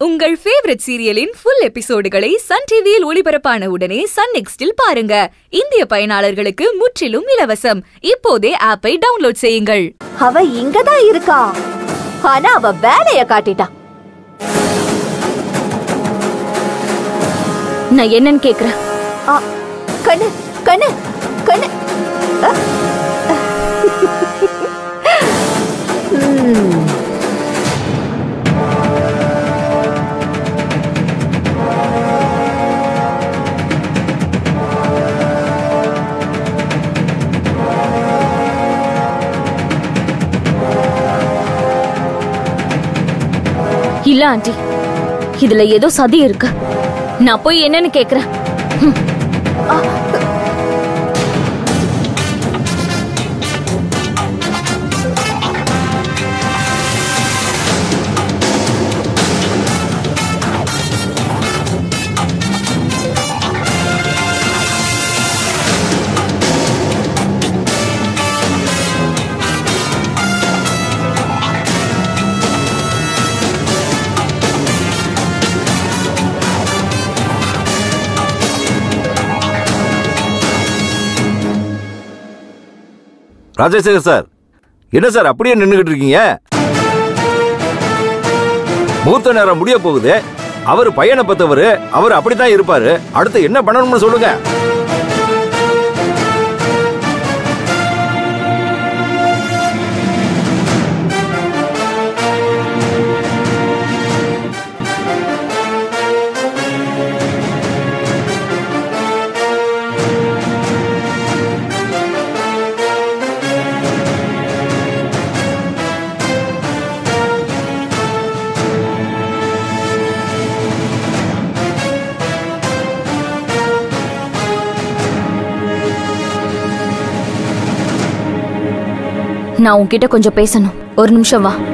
உங்கள் ஃபேவரட் சீரியலின் ஃபுல் எபிசோடுகளை சன் டிவியில் ஒளிபரப்பான உடனே சன் நெக்ஸ்டில் பாருங்க இந்திய பயனாளர்களுக்கு முற்றிலும் இலவசம் இப்போதே ஆப்பை டவுன்லோட் செய்யுங்கள் அவ இங்கதான் இருக்கா ஆனா அவ வேலைய காட்டிட்டா நான் என்னன்னு கேக்குறேன் ஆ, கண்ணு கண்ணு கண்ணு அ. ம். இல்ல ஆண்டி இதுல ஏதோ சதி இருக்கு நான் போய் என்னன்னு கேக்குறேன் ராஜசேகர் சார் என்ன சார் அப்படியே நின்றுகிட்டு இருக்கீங்க மூத்த நேரம் முடிய போகுது அவர் பையனை பத்தவர் அவர் அப்படித்தான் இருப்பாரு அடுத்து என்ன பண்ணணும்னு சொல்லுங்க நான் உன்கிட்ட கொஞ்சம் பேசணும் ஒரு நிமிஷம் வா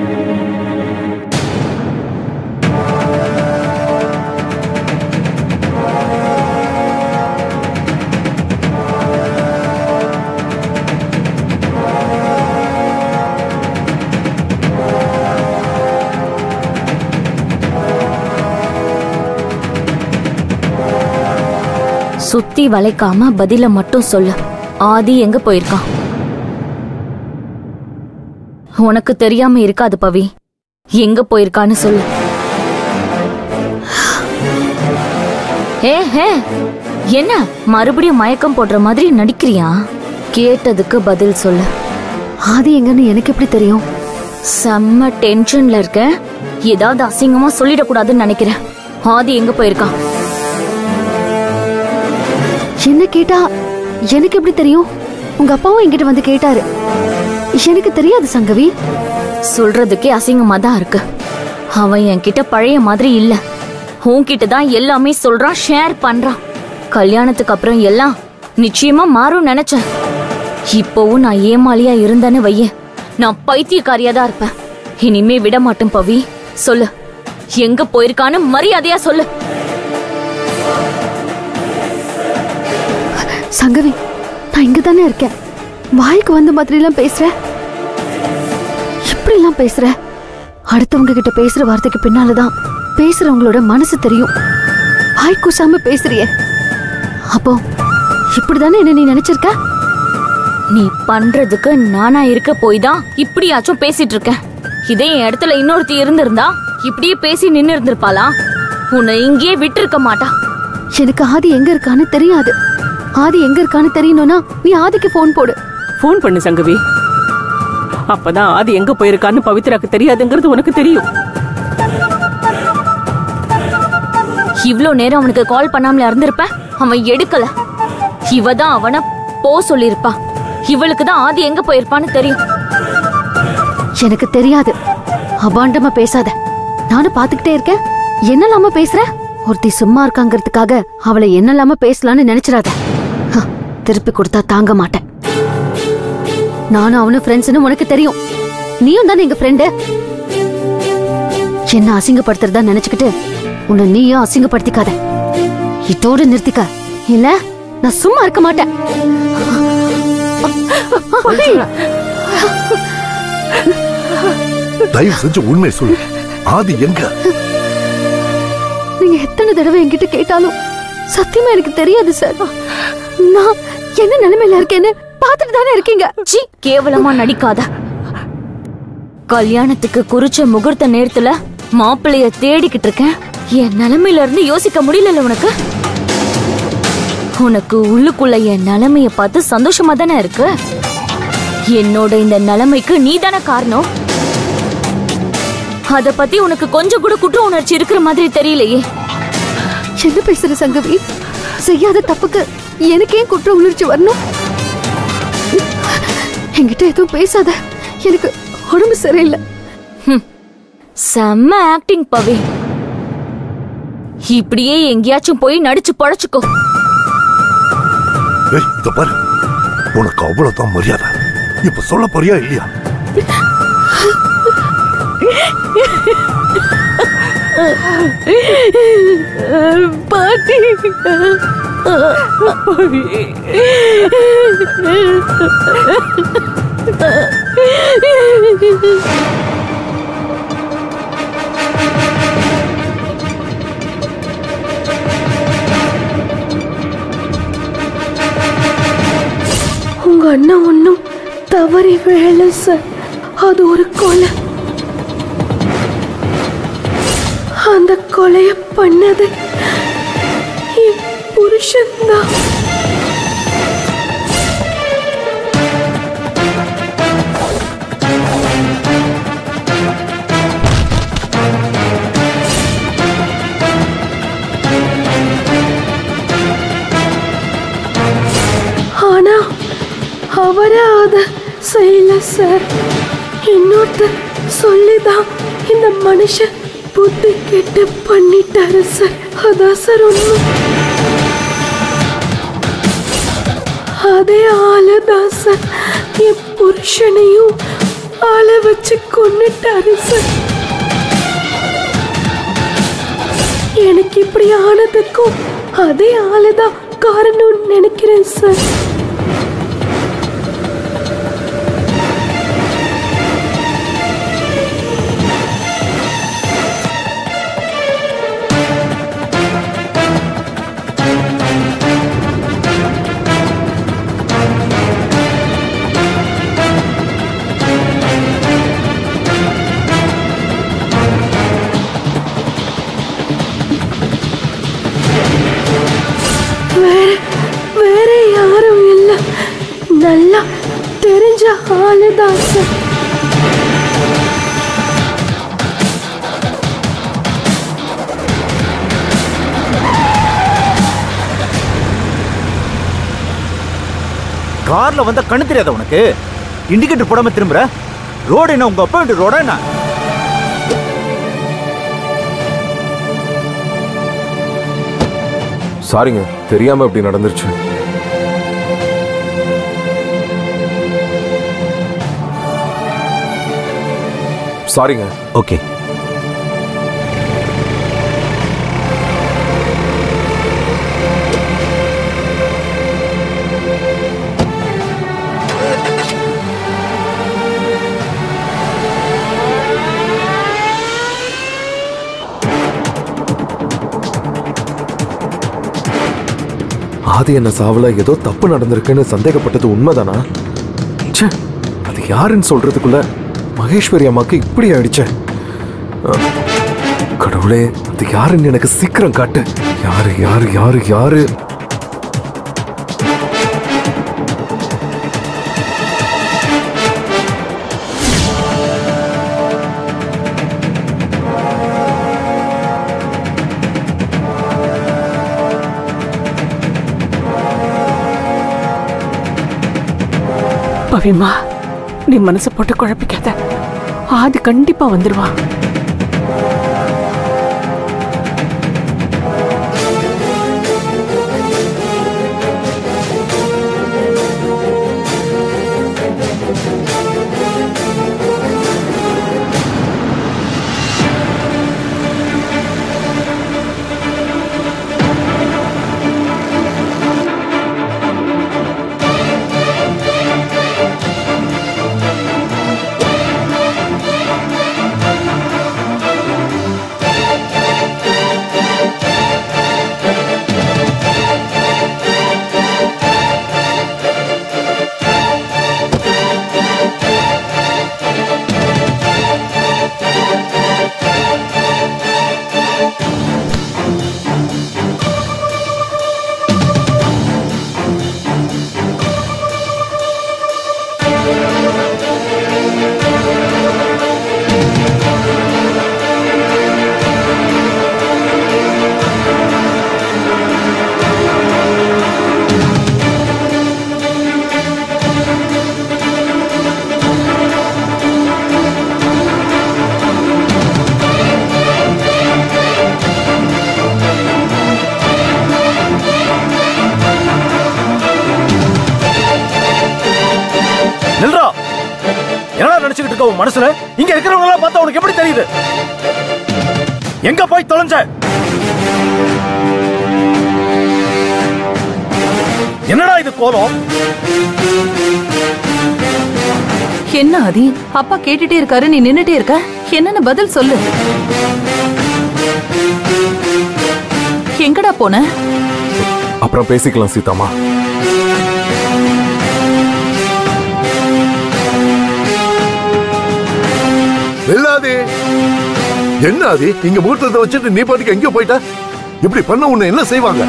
சுத்தி வளைக்காம பதில மட்டும் சொல்லு ஆதி எங்க போயிருக்கான் உனக்கு தெரியாம இருக்காது பவி எங்க போயிருக்கான்னு சொல்லு ஏ ஹே என்ன மறுபடியும் மயக்கம் போடுற மாதிரி நடிக்கிறியா கேட்டதுக்கு பதில் சொல்லு ஆதி எங்கன்னு எனக்கு எப்படி தெரியும் செம்ம டென்ஷன்ல இருக்க ஏதாவது அசிங்கமா சொல்லிடக்கூடாதுன்னு நினைக்கிறேன் ஆதி எங்க போயிருக்கான் என்ன கேட்டா எனக்கு எப்படி தெரியும் உங்க அப்பாவும் என்கிட்ட வந்து கேட்டாரு எனக்கு தெரியாது சங்கவி சொல்றதுக்கே அசிங்கமா தான் இருக்கு அவன் என்கிட்ட பழைய மாதிரி இல்ல உன்கிட்ட தான் எல்லாமே சொல்றான் ஷேர் பண்றான் கல்யாணத்துக்கு அப்புறம் எல்லாம் நிச்சயமா மாறும் நினைச்சேன் இப்போவும் நான் ஏமாளியா இருந்தேன்னு வையேன் நான் பைத்தியக்காரியா தான் இருப்பேன் இனிமே விட மாட்டேன் பவி சொல்லு எங்க போயிருக்கான்னு மரியாதையா சொல்லு சங்கவி நான் இங்க தானே இருக்கேன் வாய்க்கு வந்த மாதிரி எல்லாம் பேசுற இப்படி எல்லாம் பேசுற அடுத்தவங்க கிட்ட பேசுற வார்த்தைக்கு பின்னாலதான் பேசுறவங்களோட மனசு தெரியும் வாய் கூசாம பேசுறியே அப்போ இப்படிதானே என்ன நீ நினைச்சிருக்க நீ பண்றதுக்கு நானா இருக்க போய் தான் இப்படியாச்சும் பேசிட்டு இருக்கேன் இதே என் இடத்துல இன்னொருத்தி இருந்திருந்தா இப்படியே பேசி நின்னு இருந்திருப்பாளா உன்னை இங்கேயே விட்டு இருக்க மாட்டா எனக்கு ஆதி எங்க இருக்கான்னு தெரியாது ஆதி எங்க இருக்கான்னு தெரியணும்னா நீ ஆதிக்கு ஃபோன் போடு ஃபோன் பண்ணு சங்கவி அப்பதான் ஆதி எங்க போயிருக்கான்னு பவித்ராக்கு தெரியாதுங்கிறது உனக்கு தெரியும் இவ்ளோ நேரம் அவனுக்கு கால் பண்ணாமல இருந்திருப்ப அவன் எடுக்கல இவ தான் அவன போ சொல்லிருப்பா இவளுக்கு தான் ஆதி எங்க போயிருப்பான்னு தெரியும் எனக்கு தெரியாது அபாண்டமா பேசாத நானும் பாத்துக்கிட்டே இருக்கேன் என்னலாம பேசுற ஒருத்தி சும்மா இருக்காங்கிறதுக்காக அவளை என்னலாம பேசலாம்னு நினைச்சிடாத ஹ, திருப்பி கொடுத்தா தாங்க மாட்டேன் நானும் அவனும் ஃப்ரெண்ட்ஸ்னு உனக்கு தெரியும் நீயும் தானே எங்க ஃப்ரெண்டு என்ன அசிங்கப்படுத்துறதா நினைச்சுக்கிட்டு உன்னை நீயும் அசிங்கப்படுத்திக்காத இதோட நிறுத்திக்க இல்ல நான் சும்மா இருக்க மாட்டேன் தயவு செஞ்சு உண்மை சொல்லு ஆதி எங்க நீங்க எத்தனை தடவை என்கிட்ட கேட்டாலும் சத்தியமா எனக்கு தெரியாது சார் நான் என்ன நிலைமையில இருக்கேன்னு பார்த்துட்டு தானே இருக்கீங்க சி கேவலமா நடிக்காத கல்யாணத்துக்கு குறிச்ச முகூர்த்த நேரத்துல மாப்பிள்ளைய தேடிக்கிட்டு இருக்கேன் என் நிலைமையில இருந்து யோசிக்க முடியல உனக்கு உனக்கு உள்ளுக்குள்ள என் நிலைமைய பார்த்து சந்தோஷமா தானே இருக்கு என்னோட இந்த நிலைமைக்கு நீ தானே காரணம் அத பத்தி உனக்கு கொஞ்சம் கூட குற்ற உணர்ச்சி இருக்கிற மாதிரி தெரியலையே என்ன பேசுற சங்கவி செய்யாத தப்புக்கு எனக்கு ஏன் குற்ற உணர்ச்சி வரணும் என்கிட்ட எதுவும் பேசாத எனக்கு உடம்பு சரியில்லை செம்ம ஆக்டிங் பவி இப்படியே எங்கேயாச்சும் போய் நடிச்சு பொழைச்சுக்கோ ஏய் இத பாரு உனக்கு அவ்வளவுதான் மரியாதை இப்ப சொல்ல போறியா இல்லையா பாட்டி பவி உங்க அண்ணன் ஒன்றும் தவறி விழல சார் அது ஒரு கொலை அந்த கொலைய பண்ணது என் புருஷன்தான் ஆனா அவரே அத செய்யல சார் இன்னொருத்தர் சொல்லிதான் இந்த மனுஷன் புத்தி கெட்டு பண்ணிட்டாரு சார் அதான் சார் உண்மை அதே ஆளுதான் சார் என் புருஷனையும் ஆள வச்சு கொன்னுட்டாரு சார் எனக்கு இப்படி ஆனதுக்கும் அதே ஆளுதான் காரணம்னு நினைக்கிறேன் சார் வேற வேற யாரும் இல்ல நல்லா தெரிஞ்ச ஆளுதான் சார் கார்ல வந்தா கண்ணு தெரியாத உனக்கு இண்டிகேட்டர் போடாம திரும்புற ரோடு என்ன உங்க அப்பா வீட்டு ரோடா என்ன சாரிங்க தெரியாம இப்படி நடந்துருச்சு சாரிங்க ஓகே ஆதி என்ன சாவுல ஏதோ தப்பு நடந்திருக்குன்னு சந்தேகப்பட்டது உண்மைதானா ச்சே அது யாருன்னு சொல்றதுக்குள்ள மகேஸ்வரி அம்மாக்கு இப்படி ஆயிடுச்சே அஹ், கடவுளே அது யாருன்னு எனக்கு சீக்கிரம் காட்டு யாரு யாரு யாரு யாரு பவிமா நீ மனசை போட்டு குழப்பிக்காத ஆதி கண்டிப்பா வந்துருவா உன் மனசுல இங்க இருக்கிறவங்க எல்லாம் பார்த்தா உனக்கு எப்படி தெரியுது எங்க போய் தொலைஞ்ச என்னடா இது கோலம் என்ன ஆதி அப்பா கேட்டுட்டே இருக்காரு நீ நின்னுட்டே இருக்க என்னன்னு பதில் சொல்லு எங்கடா போன அப்புறம் பேசிக்கலாம் சீதாமா இல்லாதே என்ன அது இங்க முகூர்த்தத்தை வச்சுட்டு நீ பாட்டுக்கு எங்க போயிட்ட இப்படி பண்ண உன்னை என்ன செய்வாங்க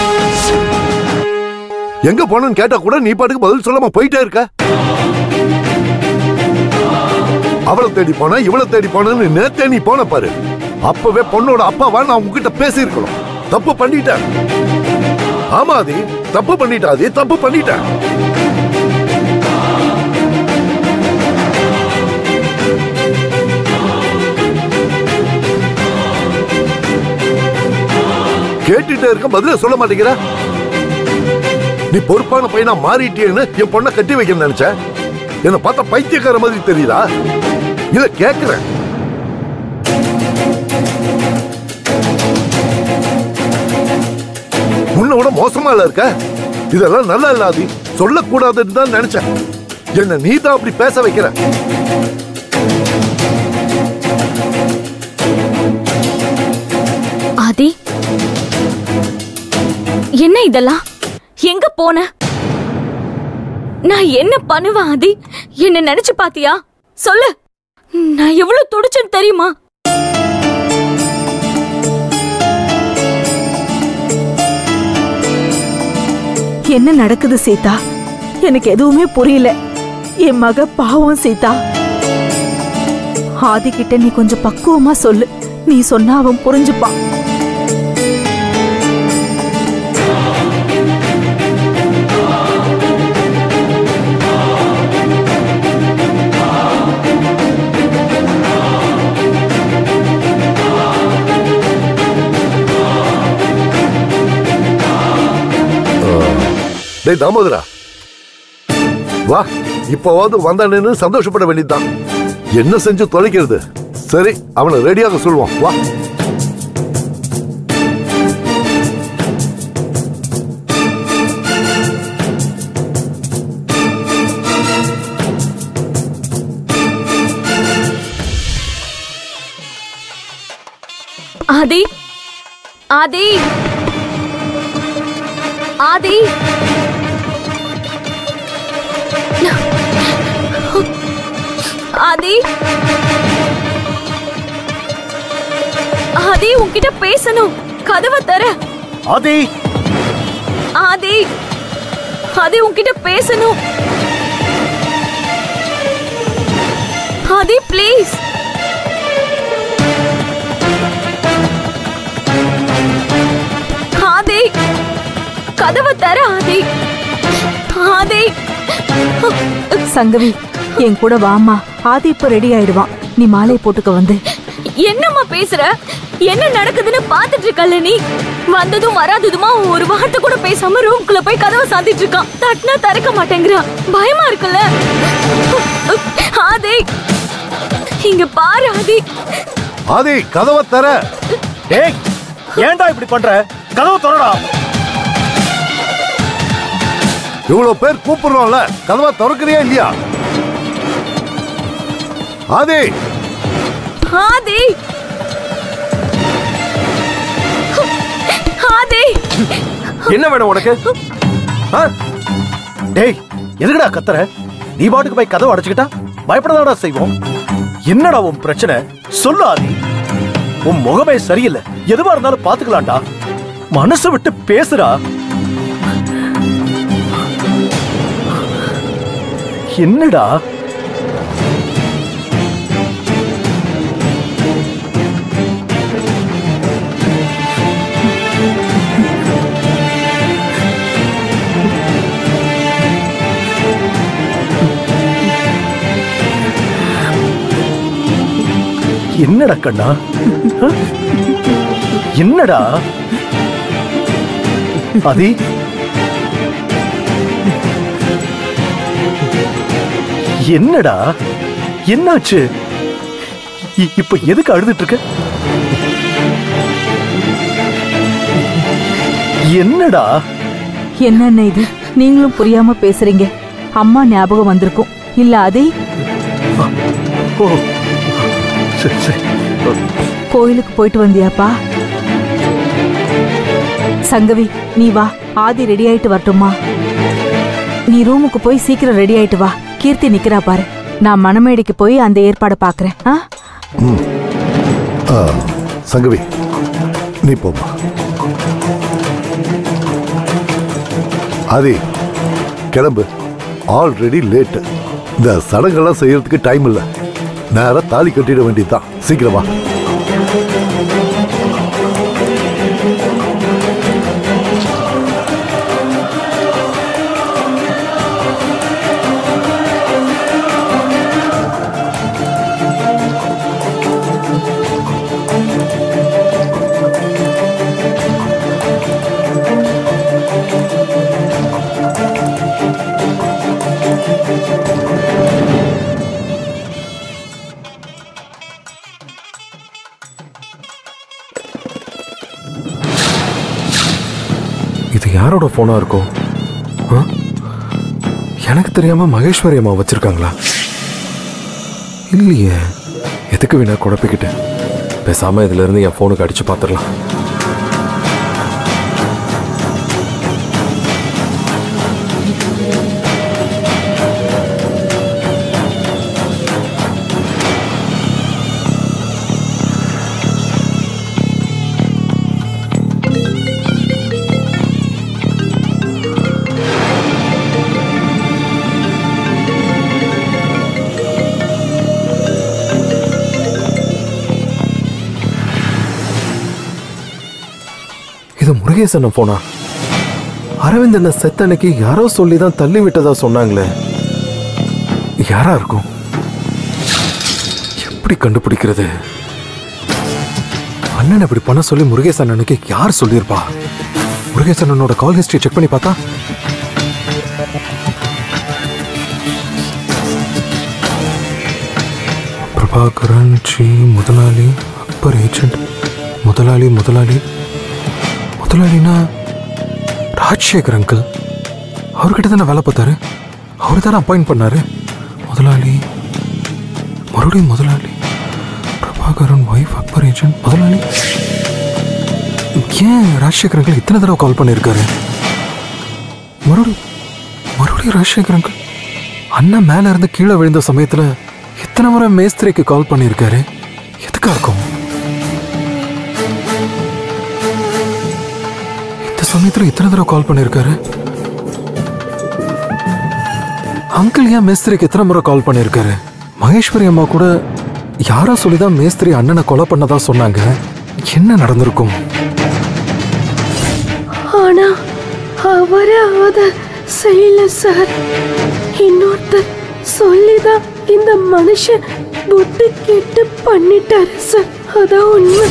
எங்க போனன்னு கேட்டா கூட நீ பாட்டுக்கு பதில் சொல்லாம போயிட்டே இருக்க அவளை தேடி போன இவளை தேடி போனன்னு நேத்தே நீ போன பாரு அப்பவே பொண்ணோட அப்பாவா நான் உங்ககிட்ட பேசியிருக்கணும் தப்பு பண்ணிட்டேன் ஆமா அது தப்பு பண்ணிட்டா அது தப்பு பண்ணிட்டேன் கேட்டுட்டே இருக்க பதில சொல்ல மாட்டேங்கிற நீ பொறுப்பான பையனா மாறிட்டியேன்னு என் பொண்ணை கட்டி வைக்க நினைச்ச என்ன பார்த்தா பைத்தியக்கார மாதிரி தெரியுதா இல்ல கேக்குறேன் உன்னை விட மோசமா இல்ல இருக்க இதெல்லாம் நல்லா இல்லாதி சொல்லக்கூடாதுன்னு தான் நினைச்சேன் என்ன நீ தான் அப்படி பேச வைக்கிற ஆதி என்ன இதெல்லாம் எங்க போன நான் என்ன பண்ணுவேன் ஆதி என்ன நினைச்சு பாத்தியா சொல்லு நான் எவ்வளவு துடிச்சேன்னு தெரியுமா என்ன நடக்குது சீதா எனக்கு எதுவுமே புரியல என் மக பாவம் சீதா ஆதி கிட்ட நீ கொஞ்சம் பக்குவமா சொல்லு நீ சொன்னா அவன் புரிஞ்சுப்பான் டேய் தாமோதரா வா இப்பவாவது வந்தானேன்னு சந்தோஷப்பட வேண்டியதுதான் என்ன செஞ்சு தொலைக்கிறது சரி அவனை ரெடியாக சொல்லுவான் வா ஆதி ஆதி ஆதி ஆதி ஆதி உன்கிட்ட பேசணும் கதவை தர ஆதி ஆதி ஆதி உன்கிட்ட பேசணும் ஆதி ப்ளீஸ் ஆதி கதவை தர ஆதி ஆதி சங்கவி என் கூட வாமா ஆதி இப்ப ரெடி ஆயிடுவான் நீ மாலை போட்டுக்க வந்து என்னம்மா பேசுற என்ன நடக்குதுன்னு பாத்துட்டு இருக்கல நீ வந்ததும் வராததுமா ஒரு வார்த்தை கூட பேசாம ரூம்குள்ள போய் கதவை சாத்திட்டு இருக்கான் தட்டினா திறக்க மாட்டேங்கிறான் பயமா இருக்குல்ல ஆதி இங்க பாரு ஆதி ஆதி கதவை தர ஏய் ஏன்டா இப்படி பண்ற கதவு திறடா இவ்வளவு பேர் கூப்பிடுறோம்ல கதவை திறக்கிறியா இல்லையா ஆதி ஆதி ஆதி என்ன வேணும் உனக்கு ஆ? டேய் எதுக்குடா கத்துற நீ பாட்டுக்கு போய் கதவை அடைச்சுக்கிட்டா பயப்படதாடா செய்வோம் என்னடா உன் பிரச்சனை சொல்லு ஆதி உன் முகமே சரியில்லை எதுவா இருந்தாலும் பாத்துக்கலாம்டா மனசு விட்டு பேசுடா என்னடா என்னடா கண்ணா ஆ? என்னடா அதி என்னடா என்னாச்சு இ- இப்ப எதுக்கு அழுதுட்டு இருக்க என்னடா என்னென்ன இது நீங்களும் புரியாம பேசுறீங்க அம்மா ஞாபகம் வந்திருக்கும் இல்ல அதே ஓ சரி சரி கோயிலுக்கு போயிட்டு வந்தியாப்பா சங்கவி நீ வா ஆதி ரெடி ஆயிட்டு வரட்டுமா நீ ரூமுக்கு போய் சீக்கிரம் ரெடி ஆயிட்டு வா கீர்த்தி நிக்கிறா பாரு நான் மணமேடைக்கு போய் அந்த ஏற்பாடை பாக்குறேன் ஆ ம் ஆ, சங்கவி நீ போமா ஆதி கிளம்பு ஆல்ரெடி லேட்டு இந்த சடங்கெல்லாம் செய்யறதுக்கு டைம் இல்லை நேரா தாலி கட்டிட வேண்டியதுதான் சீக்கிரம் வா இது யாரோட போனா இருக்கும் ஆ? எனக்கு தெரியாம மகேஸ்வரி அம்மா வச்சிருக்காங்களா இல்லையே எதுக்கு வீணா குழப்பிக்கிட்டு பேசாம இதுல இருந்து என் போனுக்கு அடிச்சு பார்த்துடலாம் இது முருகேசன் போனா அரவிந்த் என்ன செத்த அன்னைக்கு யாரோ சொல்லி தான் தள்ளி விட்டதா சொன்னாங்களே யாரா இருக்கும் எப்படி கண்டுபிடிக்கிறது அண்ணன் இப்படி பண்ண சொல்லி முருகேசன் அன்னைக்கு யார் சொல்லியிருப்பா முருகேசன் அண்ணனோட கால் ஹிஸ்டரி செக் பண்ணி பார்த்தா பிரபாகரன் ஜி முதலாளி அக்பர் ஏஜென்ட் முதலாளி முதலாளி முதலாளினா ராஜசேகர் அங்கிள் அவர்கிட்ட தானே வேலை பார்த்தாரு அவர் தானே அப்பாயிண்ட் பண்ணாரு முதலாளி மறுபடியும் முதலாளி பிரபாகரன் ஒய்ஃப் அக்பர் ஏஜென்ட் முதலாளி ஏன் ராஜசேகர் அங்கிள் இத்தனை தடவை கால் பண்ணியிருக்காரு மறுபடியும் மறுபடியும் ராஜசேகர் அங்கிள் அண்ணன் மேல இருந்து கீழே விழுந்த சமயத்துல எத்தனை முறை மேஸ்திரிக்கு கால் பண்ணியிருக்காரு எதுக்கா இருக்கும் இந்த சமயத்துல இத்தனை தடவை கால் பண்ணியிருக்காரு அங்கிள் ஏன் மேஸ்திரிக்கு எத்தனை முறை கால் பண்ணியிருக்காரு மகேஸ்வரி அம்மா கூட யாரோ சொல்லிதான் மேஸ்திரி அண்ணனை கொலை பண்ணதா சொன்னாங்க என்ன நடந்திருக்கும் ஆனா அவரு அத செய்யல சார் இன்னொருத்தர் சொல்லிதான் இந்த மனுஷன் புத்தி கெட்டு பண்ணிட்டாரு சார் அதான் உண்மை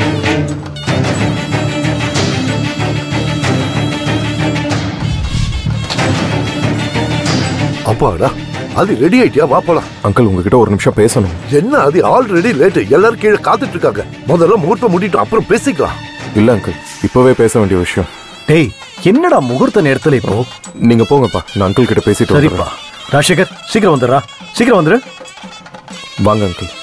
அப்பாடா அது ரெடி ஆயிட்டியா வா போலாம் அங்கிள் உங்ககிட்ட ஒரு நிமிஷம் பேசணும் என்ன அது ஆல்ரெடி லேட்டு எல்லாரும் கீழே காத்துட்டு இருக்காங்க முதல்ல முகூர்த்தம் முடிட்டோம் அப்புறம் பேசிக்கலாம் இல்ல அங்கிள் இப்பவே பேச வேண்டிய விஷயம் டேய் என்னடா முகூர்த்த நேரத்துல இப்போ நீங்க போங்கப்பா நான் அங்கிள் கிட்ட பேசிட்டு சரிப்பா வந்துடுறேன். ராஜசேகர் சீக்கிரம் வந்துடுறா சீக்கிரம் வந்துரு வாங்க அங்கிள்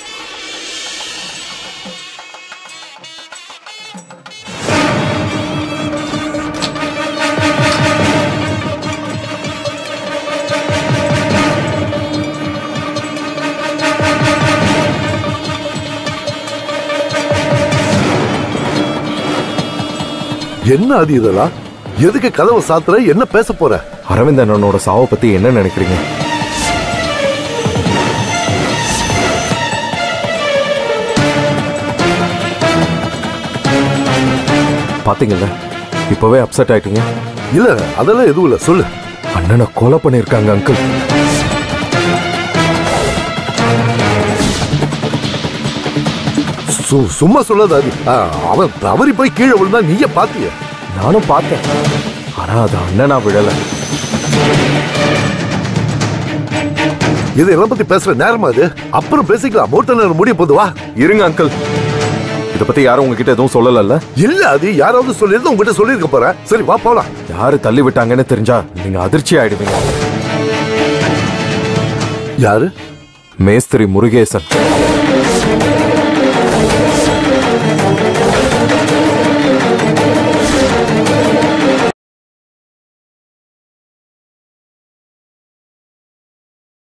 என்ன அது இதெல்லாம் எதுக்கு கதவை சாத்துற என்ன பேச போற அரவிந்த் அண்ணனோட சாவை பத்தி என்ன நினைக்கிறீங்க பாத்தீங்கல்ல இப்பவே அப்செட் ஆயிட்டீங்க இல்ல அதெல்லாம் எதுவும் இல்ல சொல்லு அண்ணனை கொலை பண்ணிருக்காங்க அங்கிள் சு- சும்மா சொல்லாத அது ஆ, அவன் தவறி போய் கீழே விழுந்தா நீயே பாத்திய நானும் பார்த்தேன் ஆனா அது அண்ணனா விழல இது இதெல்லாம் பத்தி பேசுற நேரமா அது அப்புறம் பேசிக்கலாம் மூர்த்த நேரம் முடிய போது வா இருங்க அங்கிள் இத பத்தி யாரும் உங்ககிட்ட எதுவும் சொல்லலல்ல இல்ல அது யாராவது சொல்லிருந்து உங்ககிட்ட சொல்லியிருக்க போறேன் சரி வா போலாம் யாரு தள்ளி விட்டாங்கன்னு தெரிஞ்சா நீங்க அதிர்ச்சி ஆயிடுவீங்க யாரு மேஸ்திரி முருகேசன்